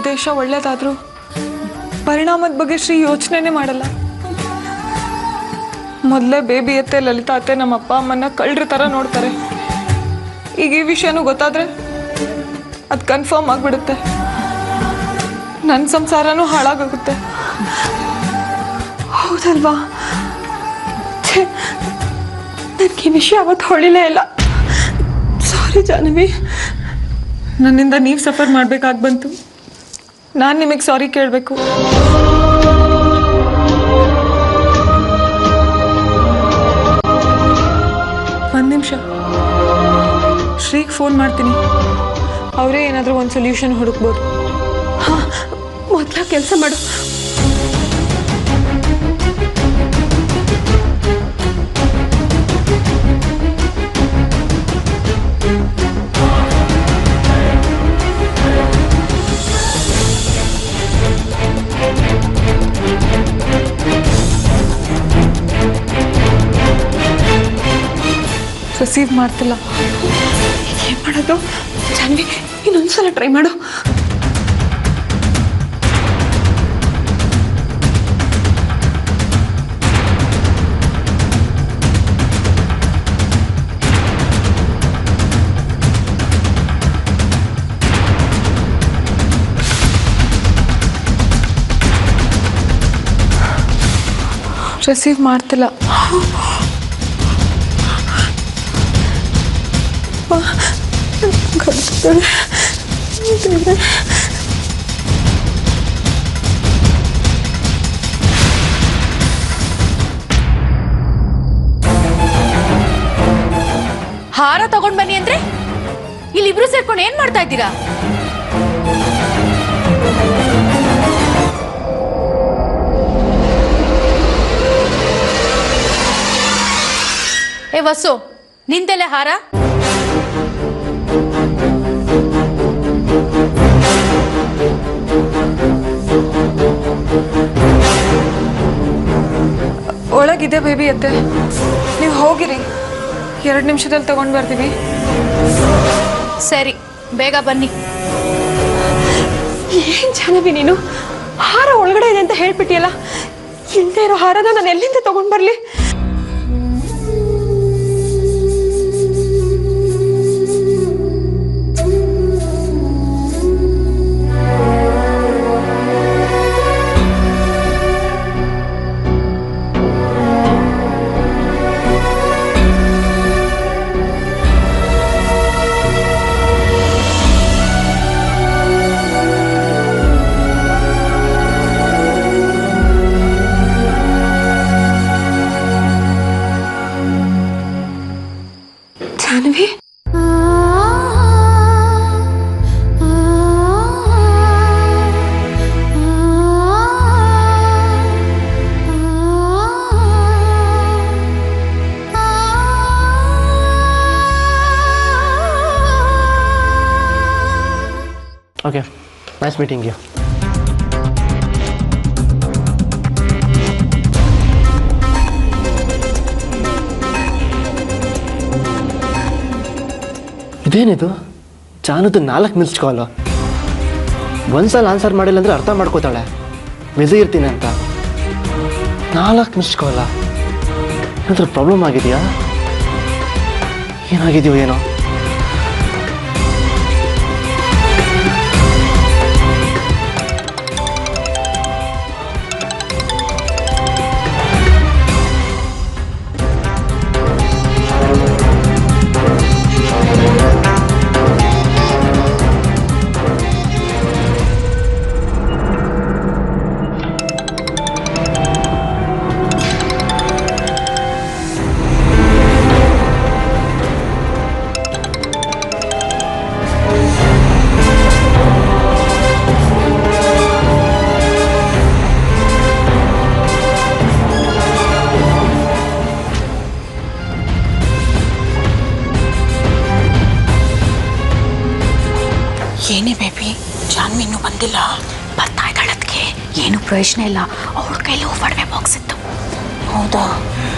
ಉದ್ದೇಶ ಒಳ್ಳೇದಾದ್ರೂ ಪರಿಣಾಮದ ಬಗ್ಗೆ ಶ್ರೀ ಯೋಚನೆನೇ ಮಾಡಲ್ಲ ಮೊದಲೇ ಬೇಬಿ ಅತ್ತೆ ಲಲಿತಾ ಅತ್ತೆ ನಮ್ಮ ಅಪ್ಪ ಅಮ್ಮನ್ನ ಕಳ್ರ ಥರ ನೋಡ್ತಾರೆ ಈಗ ಈ ವಿಷಯನೂ ಗೊತ್ತಾದ್ರೆ ಅದು ಕನ್ಫರ್ಮ್ ಆಗಿಬಿಡುತ್ತೆ ನನ್ನ ಸಂಸಾರನೂ ಹಾಳಾಗೋಗುತ್ತೆ ಹೌದಲ್ವಾ ನನಗೆ ಈ ವಿಷಯ ಅವತ್ತು ಹೊಳಿಲೇ ಇಲ್ಲ ಸಾರಿ ಜಾಹ್ನವಿ ನನ್ನಿಂದ ನೀವು ಸಫರ್ ಮಾಡ್ಬೇಕಾಗಿ ಬಂತು ನಾನು ನಿಮಗೆ ಸಾರಿ ಕೇಳಬೇಕು ಒಂದು ನಿಮಿಷ ಶ್ರೀಗೆ ಫೋನ್ ಮಾಡ್ತೀನಿ ಅವರೇ ಏನಾದರೂ ಒಂದು ಸೊಲ್ಯೂಷನ್ ಹುಡುಕ್ಬೋದು ಹಾಂ ಮೊದಲ ಕೆಲಸ ಮಾಡು ರಿಸೀವ್ ಮಾಡ್ತಿಲ್ಲ ಏನು ಮಾಡೋದು ಜಾನ್ವಿ ಇನ್ನೊಂದ್ಸಲ ಟ್ರೈ ಮಾಡು ರಿಸೀವ್ ಮಾಡ್ತಿಲ್ಲ ಹಾರ ತಗೊಂಡ್ ಬನ್ನಿ ಅಂದ್ರೆ ಇಲ್ಲಿಬ್ರು ಸೇರ್ಕೊಂಡು ಏನ್ ಮಾಡ್ತಾ ಇದ್ದೀರಾ ಏ ವಸು ನಿಂದೆಲೆ ಹಾರ ಒಳಗಿದೆ ಬೇಬಿ ಅತ್ತೆ ನೀವು ಹೋಗಿರಿ ಎರಡು ನಿಮಿಷದಲ್ಲಿ ತಗೊಂಡು ಬರ್ತೀವಿ ಸರಿ ಬೇಗ ಬನ್ನಿ ಏನ್ ಜಾಹ್ನವಿ ನೀನು ಹಾರ ಒಳಗಡೆ ಇದೆ ಅಂತ ಹೇಳ್ಬಿಟ್ಟಿಯಲ್ಲ ಇಲ್ದೇ ಇರೋ ಹಾರನ ನಾನು ಎಲ್ಲಿಂದ ತಗೊಂಡ್ ಬರ್ಲಿ Jahnavi Okay, nice meeting you. ಇದೇನಿದು ಜಾನುದು ನಾಲ್ಕು ಮಿಸ್ಡ್ ಕಾಲು ಒಂದ್ಸಲ ಆನ್ಸರ್ ಮಾಡಿಲ್ಲ ಅಂದ್ರೆ ಅರ್ಥ ಮಾಡ್ಕೋತಾಳೆ ಬ್ಯುಸಿ ಇರ್ತೀನಿ ಅಂತ ನಾಲ್ಕು ಮಿಸ್ಡ್ ಕಾಲ ಏನಾದ್ರೂ ಪ್ರಾಬ್ಲಮ್ ಆಗಿದೆಯಾ ಏನಾಗಿದೆಯೋ ಏನೋ ಏನೇ ಬೇಬಿ ಜಾನ್ವಿ ಇನ್ನೂ ಬಂದಿಲ್ಲ ಬರ್ತಾ ಇದ್ದಾಳೆ ಅದಕ್ಕೆ ಏನು ಪ್ರಯೋಜನ ಇಲ್ಲ ಅವಳ ಕೈಲಿ ಒಡವೆ ಬಾಕ್ಸ್ ಇತ್ತು ಹೌದಾ